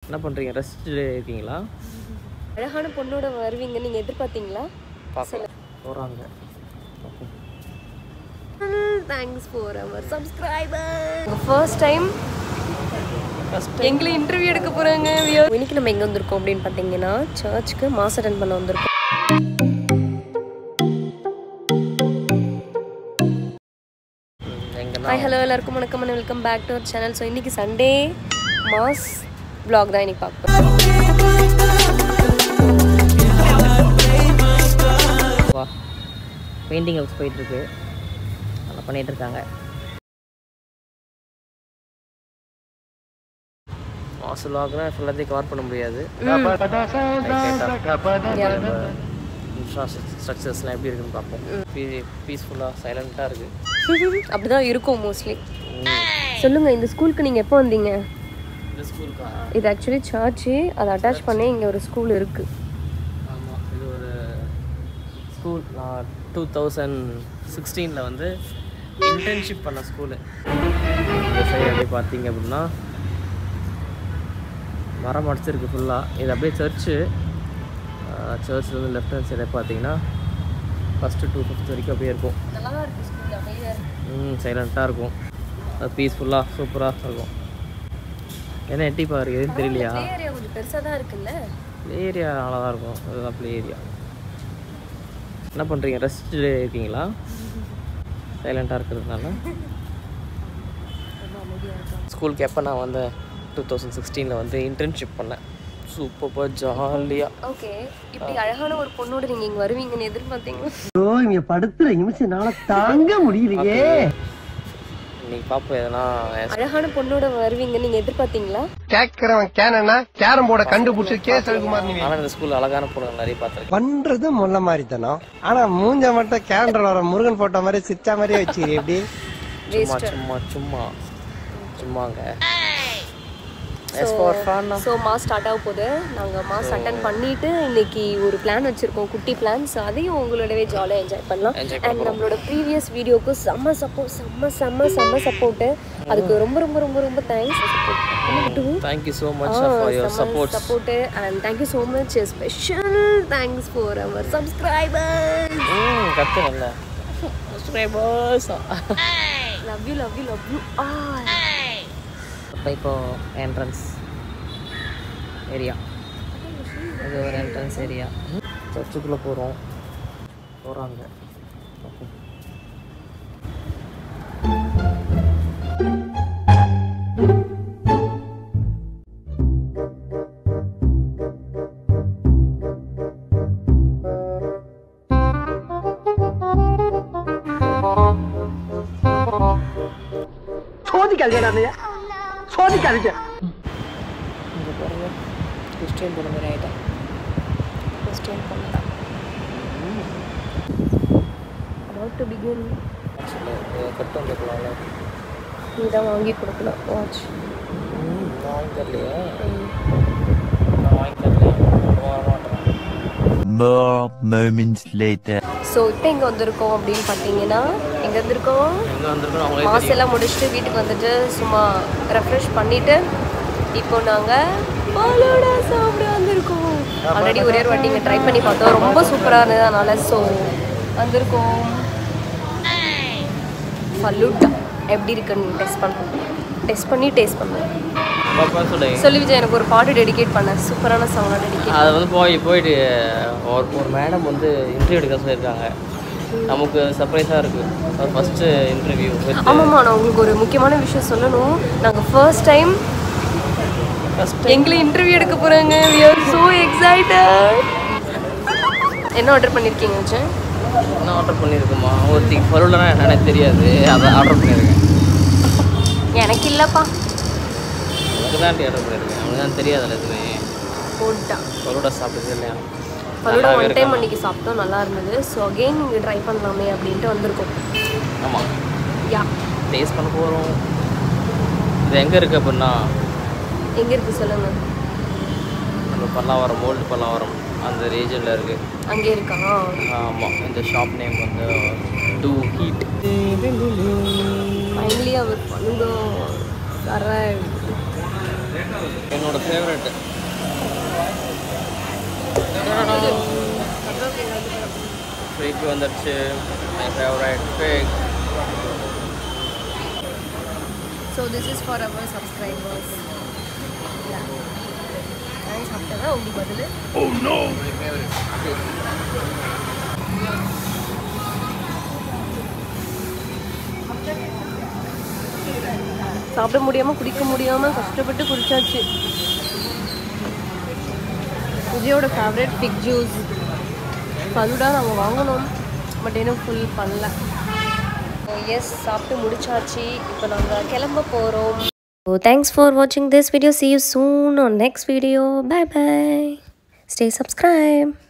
என்ன பண்ணுறீங்க ரெஸ்ட் இருக்கீங்களா அழகான பொண்ணோட வருவீங்க நீங்க எதிர்பார்த்தீங்களா பார்க்கலாம் போகிறாங்க thanks for our subscriber first time எங்களை இன்டர்வியூ எடுக்க போறாங்க இன்னைக்கு நம்ம எங்க வந்திருக்கோம் அப்படின்னு பார்த்தீங்கன்னா சர்ச்சுக்கு மாஸ் அட்டன் பண்ண வந்திருக்கோம் எங்கன்னா ஹாய் ஹலோ எல்லாருக்கும் வணக்கம் and welcome back to our channel so இன்னைக்கு சண்டே மாஸ் vlog தான் இன்னைக்கு பார்க்க வா பெயிண்டிங் ஒர்க்ஸ் போயிட்டுருக்கு நல்லா பண்ணிகிட்டு இருக்காங்க மாசு லாக்னா எல்லாத்தையும் கவர் பண்ண முடியாது ஸ்ட்ரக்சர்ஸ்லாம் எப்படி இருக்குன்னு பார்ப்போம் பீஸ்ஃபுல்லாக சைலண்ட்டாக இருக்குது அப்படிதான் இருக்கும் மோஸ்ட்லி சொல்லுங்க இந்த ஸ்கூலுக்கு நீங்க எப்போ வந்தீங்க இந்த ஸ்கூலுக்கா இது ஆக்சுவலி சர்ச்சு அதை அட்டாச் பண்ணி இங்க ஒரு ஸ்கூல் இருக்கு ஆமாம் இது ஒரு ஸ்கூல் நான் டூ தௌசண்ட் சிக்ஸ்டீனில் வந்து இன்டர்ன்ஷிப் பண்ண ஸ்கூலு இந்த சைடு அப்படியே பார்த்தீங்க அப்படின்னா மரம் அடிச்சிருக்கு ஃபுல்லாக இது அப்படியே சர்ச்சு சர்ச்சில் வந்து லெஃப்ட் ஹேண்ட் சைடை பார்த்தீங்கன்னா ஃபஸ்ட்டு டூ ஃபிஃப்த் வரைக்கும் அப்படியே இருக்கும் நல்லா தான் இருக்கு ஸ்கூல் அமைதியாக இருக்கு ம் சைலண்ட்டாக இருக்கும் அது பீஸ்ஃபுல்லாக சூப்பராக இருக்கும் என்ன எட்டி பாரு எதுவும் தெரியலையா ப்ளே ஏரியா கொஞ்சம் பெருசாக தான் இருக்குல்ல ப்ளே ஏரியா நல்லா தான் இருக்கும் அதுதான் ப்ளே ஏரியா என்ன பண்ணுறீங்க ரெஸ்ட் இருக்கீங்களா சைலண்ட்டாக இருக்கிறதுனால ரொம்ப அமைதியாக இருக்கும் ஸ்கூலுக்கு எப்போ நான் வந்து டூ தௌசண்ட் சிக்ஸ்டீனில் வந்து இன்டர்ன்ஷிப் பண்ணேன் சூப்பராக ஜாலியாக ஓகே இப்படி அழகான ஒரு பொண்ணோட நீங்க இங்க வருவீங்கன்னு எதிர்பார்த்தீங்களா ஐயோ இங்க படுத்துற நிமிஷம் என்னால தாங்க முடியலையே இன்னைக்கு பார்ப்போம் எதனா அழகான பொண்ணோட வருவீங்கன்னு நீங்க எதிர்பார்த்தீங்களா கேக்குறவன் கேனா கேரம் போர்ட கண்டுபிடிச்சு கே சவிகுமார் நீ ஆனால் இந்த ஸ்கூலில் அழகான பொண்ணுங்க நிறைய பார்த்துருக்கேன் பண்றது முல்ல மாதிரி தானோ ஆனா மூஞ்ச மட்டும் கேலண்டர் வர முருகன் போட்டோ மாதிரி சிரிச்சா மாதிரியே வச்சுக்கிறீ எப்படி சும்மா சும்மா சும்மா சும்மாங்க yes for fun so mass start ஆக போகுது நாங்கள் மாஸ் அட்டன் பண்ணிட்டு இன்னைக்கு ஒரு பிளான் வச்சிருக்கோம் குட்டி பிளான் ஸோ அதையும் உங்களோடவே ஜாலியாக என்ஜாய் பண்ணலாம் Enjoy அண்ட் நம்மளோட ப்ரீவியஸ் வீடியோக்கு செம்ம சப்போர்ட் செம்ம செம்ம செம்ம சப்போர்ட்டு அதுக்கு ரொம்ப ரொம்ப ரொம்ப ரொம்ப thanks support thank you so much for your support support and thank you so much special thanks for our subscriber ம் கற்று நல்ல subscribers love you love you love you all இப்போ இப்போ என்ட்ரன்ஸ் ஏரியா இது ஒரு என்ட்ரன்ஸ் ஏரியா சர்ச்சுக்குள்ளே போகிறோம் போகிறாங்க சோதிக்காதீங்க நானே சோதிக்காதீங்க இங்கே பாருங்க கிறிஸ்டியன் பொண்ணு மாதிரி ஆகிட்டேன் கொஸ்டின் பண்ணலாம் அபவுட் டு பிகின் கட்டு வந்துருக்கலாம்ல நீ தான் வாங்கி கொடுக்கணும் வாட்ச் நான் வாங்கி தரலையே நான் வாங்கி தரலையே வர மாட்டேன் More moments later. ஸோ இப்போ இங்கே வந்திருக்கோம் அப்படின்னு பார்த்தீங்கன்னா எங்கே வந்திருக்கோம் எங்கே வந்திருக்கோம் அவங்களே மாஸ் தெரியும் எல்லாம் முடிச்சுட்டு வீட்டுக்கு வந்துட்டு சும்மா ரெஃப்ரெஷ் பண்ணிட்டு இப்போ நாங்கள் பாலோடா சாப்பிட வந்திருக்கோம் ஆல்ரெடி ஒரே ஒரு வாட்டி இங்கே ட்ரை பண்ணி பார்த்தோம் ரொம்ப சூப்பராக இருந்தது அதனால ஸோ வந்திருக்கோம் ஃபலூட்டா எப்படி இருக்குன்னு டெஸ்ட் பண்ணுறோம் டெஸ்ட் பண்ணி டேஸ்ட் பண்ணுறோம் பாப்பா சொல்லு சொல்லி விஜய் எனக்கு ஒரு பாட்டு டெடிகேட் பண்ணேன் சூப்பரான சாங்லாம் டெடிகேட் அது வந்து போய் போயிட்டு ஒரு ஒரு மேடம் வந்து இன்டர்வியூ எடுக்க சொல்லியிருக்காங்க நமக்கு சர்ப்ரைஸாக இருக்குது ஒரு ஃபஸ்ட்டு இன்டர்வியூ ஆமாம்மா நான் உங்களுக்கு ஒரு முக்கியமான விஷயம் சொல்லணும் நாங்கள் ஃபர்ஸ்ட் டைம் ஃபஸ்ட் எங்களை இன்டர்வியூ எடுக்க போகிறாங்க வி ஆர் ஸோ எக்ஸைட்டட் என்ன ஆர்டர் பண்ணியிருக்கீங்க விஜய் என்ன ஆர்டர் பண்ணியிருக்குமா ஒருத்தி பருவலனா என்னன்னு தெரியாது அதை ஆர்டர் பண்ணியிருக்கேன் எனக்கு இல்லைப்பா எனக்கு தான் ஆர்டர் பண்ணியிருக்கேன் அவனுக்கு தான் தெரியாதுல்ல எதுவுமே போட்டா பரோடா சாப்பிட்டது இல்லையா ஃபலூடா ஒன் டைம் அன்றைக்கி சாப்பிட்டோம் நல்லா இருந்தது ஸோ அகெயின் இங்கே ட்ரை பண்ணலாமே அப்படின்ட்டு வந்திருக்கோம் ஆமாம் யா டேஸ்ட் பண்ண போகிறோம் இது எங்கே இருக்குது அப்படின்னா எங்கே இருக்குது சொல்லுங்கள் நம்ம பல்லாவரம் ஓல்டு பல்லாவரம் அந்த ரீஜனில் இருக்குது அங்கே இருக்கா ஆமாம் இந்த ஷாப் நேம் வந்து two heat finally our falooda வர என்னோட ஃபேவரெட்டு ஃபிக் வந்துடுச்சு my favourite pick so this is for our subscribers நான் சாப்பிட்டதா உங்களுக்கு பதில் மை ஃபேவரட் சாப்பிட முடியாமல் குடிக்க முடியாமல் கஷ்டப்பட்டு குடிச்சாச்சு விஜயோட ஃபேவரட் பிக் ஜூஸ் ஃபலுடா நாங்கள் வாங்கினோம் பட் இன்னும் ஃபுல் பண்ணல எஸ் சாப்பிட்டு முடிச்சாச்சு இப்போ நாங்கள் கிளம்ப போகிறோம் So thanks for watching this video. See you soon on next video. Bye bye. Stay subscribed.